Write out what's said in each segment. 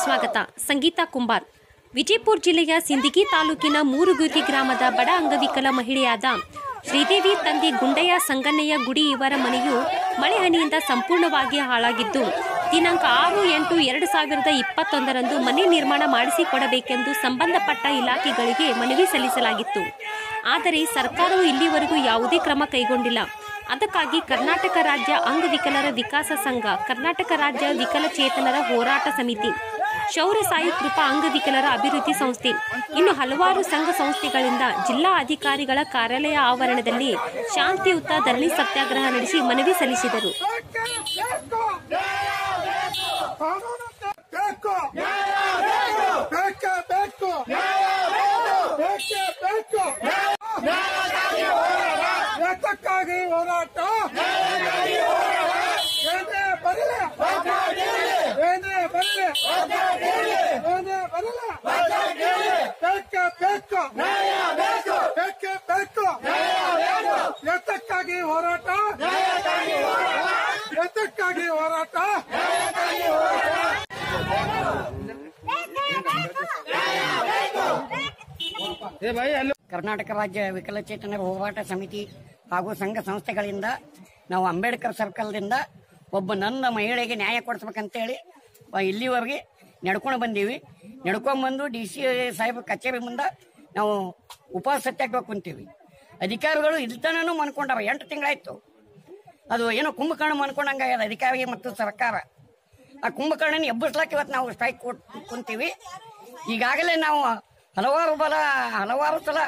ಸ್ವಾಗತ ಸಂಗೀತಾ ಕುಂಬಾರ್ ವಿಜಯಪುರ ಜಿಲ್ಲೆಯ ಸಿಂದಗಿ ತಾಲೂಕಿನ ಮೂರುಗುರ್ಗಿ ಗ್ರಾಮದ ಬಡ ಅಂಗವಿಕಲ ಮಹಿಳೆಯಾದ ಶ್ರೀದೇವಿ ತಂದೆ ಗುಂಡಯ್ಯ ಸಂಗಣ್ಣಯ್ಯ ಗುಡಿ ಇವರ ಮನೆಯು ಮಳೆ ಹನಿಯಿಂದ ಸಂಪೂರ್ಣವಾಗಿ ಹಾಳಾಗಿದ್ದು ದಿನಾಂಕ ಆರು ಎಂಟು ಎರಡು ಸಾವಿರದ ಇಪ್ಪತ್ತೊಂದರಂದು ಮನೆ ನಿರ್ಮಾಣ ಮಾಡಿಸಿಕೊಡಬೇಕೆಂದು ಸಂಬಂಧಪಟ್ಟ ಇಲಾಖೆಗಳಿಗೆ ಮನವಿ ಸಲ್ಲಿಸಲಾಗಿತ್ತು ಆದರೆ ಸರ್ಕಾರವು ಇಲ್ಲಿವರೆಗೂ ಯಾವುದೇ ಕ್ರಮ ಕೈಗೊಂಡಿಲ್ಲ ಅದಕ್ಕಾಗಿ ಕರ್ನಾಟಕ ರಾಜ್ಯ ಅಂಗವಿಕಲರ ವಿಕಾಸ ಸಂಘ ಕರ್ನಾಟಕ ರಾಜ್ಯ ವಿಕಲಚೇತನರ ಹೋರಾಟ ಸಮಿತಿ ಶೌರ್ಯ ಸಾಯಿ ಕೃಪಾ ಅಂಗವಿಕಲರ ಅಭಿವೃದ್ಧಿ ಸಂಸ್ಥೆ ಇನ್ನು ಹಲವಾರು ಸಂಘ ಸಂಸ್ಥೆಗಳಿಂದ ಜಿಲ್ಲಾ ಅಧಿಕಾರಿಗಳ ಕಾರ್ಯಾಲಯ ಆವರಣದಲ್ಲಿ ಶಾಂತಿಯುತ ಧರಣಿ ಸತ್ಯಾಗ್ರಹ ನಡೆಸಿ ಮನವಿ ಸಲ್ಲಿಸಿದರು ಬೇಕು ಬೇಕು ಬೇಕು ಬೇಕೇ ಬೇಕು ಏತಕ್ಕಾಗಿ ಹೋರಾಟ ಏನೇ ಬರಲಿ ಏನೇ ಬರಲಿ ಏನೇ ಬರಲಿ ಬೇಕೇ ಬೇಕು ಬೇಕೇ ಬೇಕು ಏತಕ್ಕಾಗಿ ಹೋರಾಟ ಏತಕ್ಕಾಗಿ ಹೋರಾಟ ಕರ್ನಾಟಕ ರಾಜ್ಯ ವಿಕಲಚೇತನರ ಹೋರಾಟ ಸಮಿತಿ ಹಾಗೂ ಸಂಘ ಸಂಸ್ಥೆಗಳಿಂದ ನಾವು ಅಂಬೇಡ್ಕರ್ ಸರ್ಕಲ್ದಿಂದ ಒಬ್ಬ ನನ್ನ ಮಹಿಳೆಗೆ ನ್ಯಾಯ ಕೊಡಿಸ್ಬೇಕಂತೇಳಿ ಆ, ಇಲ್ಲಿವರೆಗೆ ನಡ್ಕೊಂಡು ಬಂದೀವಿ ನಡ್ಕೊಂಡ್ ಬಂದು ಡಿ ಸಿ ಸಾಹೇಬ್ ಕಚೇರಿ ಮುಂದೆ ನಾವು ಉಪವಾಸ ಸತ್ಯಾಗ್ರಹ ಕುಂತೀವಿ ಅಧಿಕಾರಿಗಳು ಇಲ್ತನೂ ಮನ್ಕೊಂಡಾರ ಎಂಟು ತಿಂಗಳಾಯ್ತು ಅದು ಏನೋ ಕುಂಭಕರ್ಣ ಮನ್ಕೊಂಡಂಗಾಗ್ಯದ ಅಧಿಕಾರಿ ಮತ್ತು ಸರ್ಕಾರ ಆ ಕುಂಭಕರ್ಣನ ಎಬ್ಬಿಸ್ಲಾಕ ಇವತ್ತು ನಾವು ಸ್ಟ್ರೈಕ್ ಕೊಟ್ ಕುಂತೀವಿ ಈಗಾಗಲೇ ನಾವು ಹಲವಾರು ಬಲ ಹಲವಾರು ಸಲ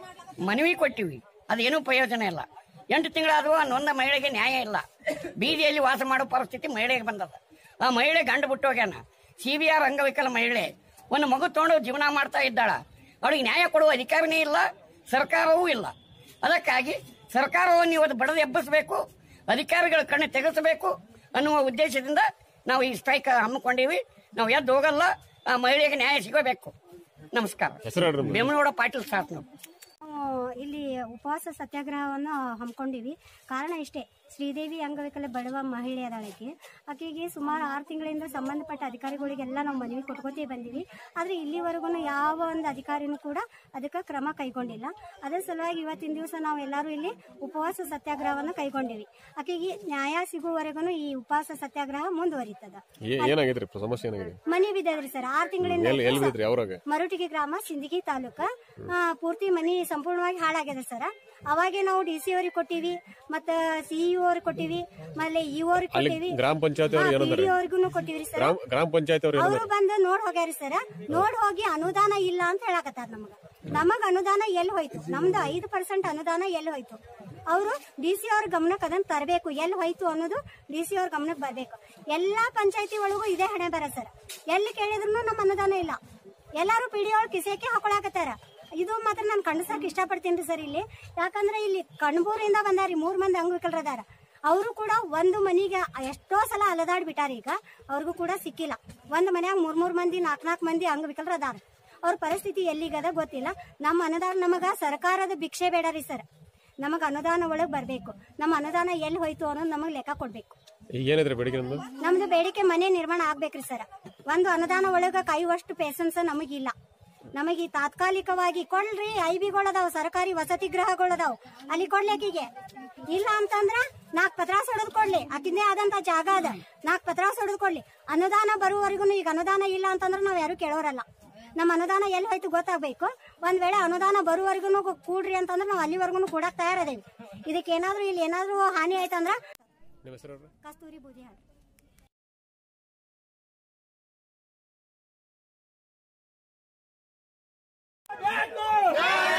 ಮನವಿ ಕೊಟ್ಟಿವಿ ಅದೇನೂ ಪ್ರಯೋಜನ ಇಲ್ಲ ಎಂಟು ತಿಂಗಳಾದ್ರೂ ಆ ನೊಂದ ಮಹಿಳೆಗೆ ನ್ಯಾಯ ಇಲ್ಲ ಬೀದಿಯಲ್ಲಿ ವಾಸ ಮಾಡೋ ಪರಿಸ್ಥಿತಿ ಮಹಿಳೆಗೆ ಬಂದದ ಆ ಮಹಿಳೆ ಗಂಡು ಬಿಟ್ಟು ಹೋಗ್ಯಾನ ಸಿ ಬಿ ಆರ್ ಅಂಗವಿಕಲ ಮಹಿಳೆ ಒಂದು ಮಗು ತಗೊಂಡು ಜೀವನ ಮಾಡ್ತಾ ಇದ್ದಾಳ ಅವಳಿಗೆ ನ್ಯಾಯ ಕೊಡುವ ಅಧಿಕಾರನೇ ಇಲ್ಲ ಸರ್ಕಾರವೂ ಇಲ್ಲ ಅದಕ್ಕಾಗಿ ಸರ್ಕಾರವನ್ನು ಇವತ್ತು ಬಡದು ಎಬ್ಬಿಸಬೇಕು ಅಧಿಕಾರಿಗಳ ಕಣ್ಣು ತೆಗೆಸಬೇಕು ಅನ್ನುವ ಉದ್ದೇಶದಿಂದ ನಾವು ಈ ಸ್ಟ್ರೈಕ್ ಹಮ್ಮಿಕೊಂಡಿವಿ ನಾವು ಎದ್ದು ಹೋಗಲ್ಲ ಆ ಮಹಿಳೆಗೆ ನ್ಯಾಯ ಸಿಗಬೇಕು ನಮಸ್ಕಾರ ಬೇಮನಗೌಡ ಪಾಟೀಲ್ ಸಾತ್ ನಾವು ನಾವು ಇಲ್ಲಿ ಉಪವಾಸ ಸತ್ಯಾಗ್ರಹವನ್ನು ಹಮ್ಮಿಕೊಂಡಿವಿ ಕಾರಣ ಇಷ್ಟೇ ಶ್ರೀದೇವಿ ಅಂಗವಿಕಲ ಬಡವ ಮಹಿಳೆ ಅದಾಳಕ್ಕೆ ಆಕೆಗೆ ಸುಮಾರು ಆರು ತಿಂಗಳಿಂದ ಸಂಬಂಧಪಟ್ಟ ಅಧಿಕಾರಿಗಳಿಗೆಲ್ಲ ನಾವು ಮನವಿ ಕೊಟ್ಕೋತೀವಿ ಬಂದೀವಿ ಆದರೆ ಇಲ್ಲಿವರೆಗೂ ಯಾವ ಒಂದು ಅಧಿಕಾರಿನೂ ಕೂಡ ಅದಕ್ಕೆ ಕ್ರಮ ಕೈಗೊಂಡಿಲ್ಲ ಅದರ ಸಲುವಾಗಿ ಇವತ್ತಿನ ದಿವಸ ನಾವು ಎಲ್ಲರೂ ಇಲ್ಲಿ ಉಪವಾಸ ಸತ್ಯಾಗ್ರಹವನ್ನು ಕೈಗೊಂಡಿವಿ ಆಕೆಗೆ ನ್ಯಾಯ ಸಿಗುವವರೆಗೂ ಈ ಉಪವಾಸ ಸತ್ಯಾಗ್ರಹ ಮುಂದುವರಿತದ ಏ- ಏನಾಗೈತ್ರಿ ಸಮಸ್ಯೆ ಏನಾಗಿದೆ ಮನೆ ಬಿದ್ದದ್ರಿ ಸರ್ ಆರು ತಿಂಗಳಿಂದ ಎಲ್ಲಿ ಎಲ್ಲಿ ಬಿದ್ರಿ ಅವ್ರಾಗ ಮರುಟಿಗೆ ಗ್ರಾಮ ಸಿಂದಗಿ ತಾಲೂಕ ಆ, ಪೂರ್ತಿ ಮನಿ ಸಂಪೂರ್ಣವಾಗಿ ಹಾಳಾಗ್ಯದ ಸರ್ ಅವಾಗೆ ನಾವು ಡಿ ಸಿ ಅವ್ರಿಗೆ ಕೊಟ್ಟಿವಿ ಮತ್ತ ಸಿಇಒ ಅವ್ರಿಗೆ ಕೊಟ್ಟಿವಿ ಆಮೇಲೆ ಇ ಅವ್ರಿಗೆ ಅಲ್ಲಿ ಕೊಟ್ಟಿವಿ ಗ್ರಾಮ ಪಂಚಾಯತಿ ಅವ್ರು ಏನಂದ್ರೆ ಅವ್ರಿಗೂ ಕೊಟ್ಟಿವ್ರಿ ಸರ್ ಗ್ರಾಮ ಗ್ರಾಮ ಪಂಚಾಯತಿ ಅವ್ರು ಅವರು ಬಂದು ನೋಡ್ ಹೋಗ್ಯಾರಿ ಸರ್ ನೋಡ್ ಹೋಗಿ ಅನುದಾನ ಇಲ್ಲ ಅಂತ ಹೇಳಕತ್ತಾರ ನಮಗ ನಮಗ ಅನುದಾನ ಎಲ್ಲಿ ಹೋಯ್ತು ನಮ್ದು ಐದು ಪರ್ಸೆಂಟ್ ಅನುದಾನ ಎಲ್ಲಿ ಹೋಯ್ತು ಅವರು ಡಿ ಸಿ ಅವ್ರ ಗಮನಕ್ಕೆ ಅದನ್ನ ತರಬೇಕು ಎಲ್ಲಿ ಹೋಯ್ತು ಅನ್ನೋದು ಡಿ ಸಿ ಅವ್ರ ಗಮನಕ್ಕೆ ಬರಬೇಕು ಎಲ್ಲಾ ಪಂಚಾಯತಿ ಒಳಗೂ ಇದೇ ಹಣೆ ಬರ ಸರ್ ಎಲ್ಲಿ ಕೇಳಿದ್ರು ನಮ್ಮ ಅನುದಾನ ಇಲ್ಲ ಎಲ್ಲಾರು ಪಿ ಡಿ ಅವ್ರ ಕಿಸೆಕ್ಕೆ ಹಾಕೊಳಕತ್ತಾರ ಇದು ಮಾತ್ರ ನಾನು ಕಂಡಸಕ್ ಇಷ್ಟಪಡ್ತೀನಿ ಸರ್ ಇಲ್ಲಿ ಯಾಕಂದ್ರೆ ಇಲ್ಲಿ ಕಣ್ಬೂರಿಂದ ಬಂದಾರಿ ಮೂರ್ ಮಂದಿ ಅಂಗವಿಕಲರದಾರ ಅವರು ಕೂಡ ಒಂದು ಮನಿಗೆ ಎಷ್ಟೋ ಸಲ ಅಲದಾಡ್ ಬಿಟ್ಟಾರ ಈಗ ಅವ್ರಿಗೂ ಕೂಡ ಸಿಕ್ಕಿಲ್ಲ ಒಂದ್ ಮನ್ಯಾಗ ಮೂರ್ ಮೂರ್ ಮಂದಿ ನಾಲ್ಕ್ ನಾಲ್ಕು ಮಂದಿ ಅಂಗವಿಕಲರು ಅದಾರ ಅವ್ರ ಪರಿಸ್ಥಿತಿ ಎಲ್ಲಿಗದ ಗೊತ್ತಿಲ್ಲ ನಮ್ಮ ಅನುದಾನ ನಮಗ ಸರ್ಕಾರದ ಭಿಕ್ಷೆ ಬೇಡ ರೀ ಸರ್ ನಮಗ ಅನುದಾನ ಒಳಗ್ ಬರ್ಬೇಕು ನಮ್ಮ ಅನುದಾನ ಎಲ್ಲಿ ಹೋಯ್ತು ಅನ್ನೋದು ನಮಗ್ ಲೆಕ್ಕ ಕೊಡ್ಬೇಕು ಈಗ ಏನಿದ್ರಿ ಬೆಳಿಗ್ಗೆ ನಮ್ದು ನಮ್ದು ಬೇಡಿಕೆ ಮನೆ ನಿರ್ಮಾಣ ಆಗ್ಬೇಕ್ರಿ ಸರ್ ಒಂದು ಅನುದಾನ ಒಳಗ ಕಾಯುವಷ್ಟು ಪೇಷನ್ಸ್ ನಮಗಿಲ್ಲ ನಮಗೆ ತಾತ್ಕಾಲಿಕವಾಗಿ ಕೊಡ್ರಿ ಐ ಬಿಗಳದಾವ್ ಸರ್ಕಾರಿ ವಸತಿ ಗೃಹಗಳದಾವ್ ಅಲ್ಲಿ ಕೊಡ್ಲಿಕ್ಕಿಗೆ ಇಲ್ಲ ಅಂತಂದ್ರ ನಾಲ್ಕು ಪತ್ರಾಸ್ ಹೊಡೆದ್ ಕೊಡ್ಲಿ ಆಕಿಂದೇ ಆದಂತ ಜಾಗ ಅದ ನಾಲ್ಕು ಪತ್ರಾಸ್ ಹೊಡೆದ್ ಕೊಡ್ಲಿ ಅನುದಾನ ಬರುವವರೆಗೂ ಈಗ ಅನುದಾನ ಇಲ್ಲ ಅಂತಂದ್ರ ನಾವ್ ಯಾರು ಕೇಳೋರಲ್ಲ ನಮ್ಮ ಅನುದಾನ ಎಲ್ಲಿ ಹೋಯ್ತು ಗೊತ್ತಾಗ್ಬೇಕು ಒಂದ್ ವೇಳೆ ಅನುದಾನ ಬರುವವರೆಗೂ ಕೂಡ್ರಿ ಅಂತಂದ್ರೆ ನಾವು ಅಲ್ಲಿವರೆಗೂ ಕೂಡಕ್ ತಯಾರದೇವಿ ಇದಕ್ಕೆ ಏನಾದ್ರು ಇಲ್ಲಿ ಏನಾದ್ರು ಹಾನಿ ಆಯ್ತಂದ್ರ ನಿಮ್ಮ ಹೆಸರು ಹೇಳ್ರಿ? ಕಸ್ತೂರಿ ಬೂದಿಹಾಳ್ ಬೇಕು